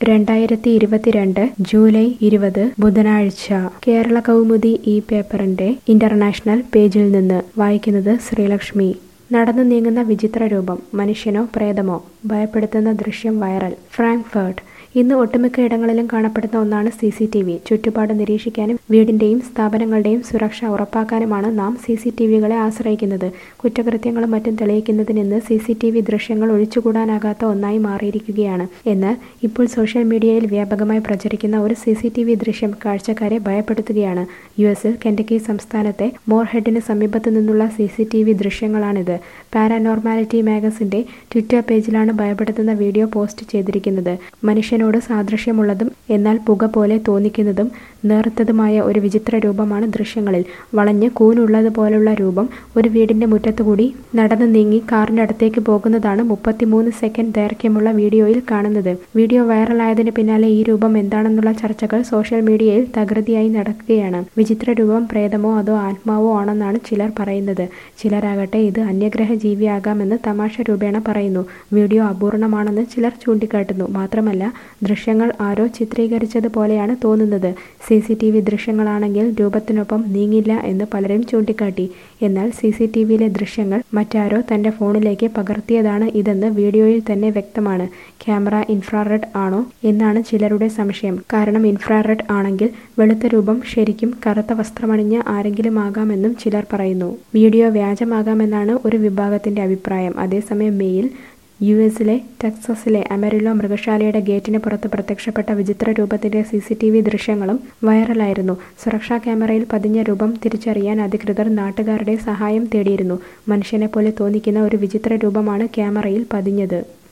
രണ്ടായിരത്തി ഇരുപത്തിരണ്ട് ജൂലൈ ഇരുപത് ബുധനാഴ്ച കേരള കൗമുദി ഈ പേപ്പറിന്റെ ഇന്റർനാഷണൽ പേജിൽ നിന്ന് വായിക്കുന്നത് ശ്രീലക്ഷ്മി നടന്നു നീങ്ങുന്ന വിചിത്ര രൂപം മനുഷ്യനോ പ്രേതമോ ഭയപ്പെടുത്തുന്ന ദൃശ്യം വൈറൽ ഫ്രാങ്ക്ഫർട്ട് ഇന്ന് ഒട്ടുമിക്ക ഇടങ്ങളിലും കാണപ്പെടുന്ന ഒന്നാണ് സി സി ടി വി ചുറ്റുപാട് നിരീക്ഷിക്കാനും വീടിന്റെയും സ്ഥാപനങ്ങളുടെയും സുരക്ഷ ഉറപ്പാക്കാനുമാണ് നാം സി സി ടി വികളെ ആശ്രയിക്കുന്നത് കുറ്റകൃത്യങ്ങളും മറ്റും തെളിയിക്കുന്നതിന് ഇന്ന് സി സി ടി വി ദൃശ്യങ്ങൾ ഒഴിച്ചുകൂടാനാകാത്ത ഒന്നായി മാറിയിരിക്കുകയാണ് എന്നാൽ ഇപ്പോൾ സോഷ്യൽ മീഡിയയിൽ വ്യാപകമായി പ്രചരിക്കുന്ന ഒരു സി സി ടി വി ദൃശ്യം കാഴ്ചക്കാരെ ഭയപ്പെടുത്തുകയാണ് യു എസിൽ കെൻഡക്കി സംസ്ഥാനത്തെ മോർഹെഡിന് സമീപത്തു നിന്നുള്ള സി സി ടി വി ദൃശ്യങ്ങളാണിത് പാരാനോർമാലിറ്റി മാഗസിന്റെ ട്വിറ്റർ പേജിലാണ് ഭയപ്പെടുത്തുന്ന വീഡിയോ പോസ്റ്റ് ചെയ്തിരിക്കുന്നത് മനുഷ്യനോട് സാദൃശ്യമുള്ളതും എന്നാൽ പുക പോലെ തോന്നിക്കുന്നതും നേർത്തതുമായ ഒരു വിചിത്ര രൂപമാണ് ദൃശ്യങ്ങളിൽ വളഞ്ഞ് കൂനുള്ളതുപോലുള്ള രൂപം ഒരു വീടിന്റെ മുറ്റത്തുകൂടി നടന്നു നീങ്ങി കാറിന്റെ അടുത്തേക്ക് പോകുന്നതാണ് മുപ്പത്തിമൂന്ന് സെക്കൻഡ് ദൈർഘ്യമുള്ള വീഡിയോയിൽ കാണുന്നത് വീഡിയോ വൈറലായതിന് പിന്നാലെ ഈ രൂപം എന്താണെന്നുള്ള ചർച്ചകൾ സോഷ്യൽ മീഡിയയിൽ തകൃതിയായി നടക്കുകയാണ് വിചിത്ര രൂപം പ്രേതമോ അതോ ആത്മാവോ ആണെന്നാണ് ചിലർ പറയുന്നത് ചിലരാകട്ടെ ഇത് അന്യഗ്രഹ ജീവിയാകാമെന്ന് തമാശ രൂപേണ പറയുന്നു വീഡിയോ അപൂർണമാണെന്ന് ചിലർ ചൂണ്ടിക്കാട്ടുന്നു മാത്രമല്ല ദൃശ്യങ്ങൾ ആരോ ചിത്രീകരിച്ചതുപോലെയാണ് തോന്നുന്നത് സി സി ടി വി ദൃശ്യങ്ങളാണെങ്കിൽ രൂപത്തിനൊപ്പം നീങ്ങില്ല എന്ന് പലരും ചൂണ്ടിക്കാട്ടി എന്നാൽ സി സി ടി വിയിലെ ദൃശ്യങ്ങൾ മറ്റാരോ തന്റെ ഫോണിലേക്ക് പകർത്തിയതാണ് ഇതെന്ന് വീഡിയോയിൽ തന്നെ വ്യക്തമാണ് ക്യാമറ ഇൻഫ്രാറെഡ് ആണോ എന്നാണ് ചിലരുടെ സംശയം കാരണം ഇൻഫ്രാറെഡ് ആണെങ്കിൽ വെളുത്ത രൂപം ശരിക്കും കറുത്ത വസ്ത്രമണിഞ്ഞ ആരെങ്കിലും ആകാമെന്നും ചിലർ പറയുന്നു വീഡിയോ വ്യാജമാകാമെന്നാണ് ഒരു വിഭാഗത്തിന്റെ അഭിപ്രായം അതേസമയം മെയിൽ യു എസിലെ ടെക്സസിലെ അമരിലോ മൃഗശാലയുടെ ഗേറ്റിന് പുറത്ത് പ്രത്യക്ഷപ്പെട്ട വിചിത്ര രൂപത്തിന്റെ സി സി ടി വി ദൃശ്യങ്ങളും വൈറലായിരുന്നു സുരക്ഷാ ക്യാമറയിൽ പതിഞ്ഞ രൂപം തിരിച്ചറിയാൻ അധികൃതർ നാട്ടുകാരുടെ സഹായം തേടിയിരുന്നു മനുഷ്യനെ പോലെ തോന്നിക്കുന്ന ഒരു വിചിത്ര രൂപമാണ് ക്യാമറയിൽ പതിഞ്ഞത്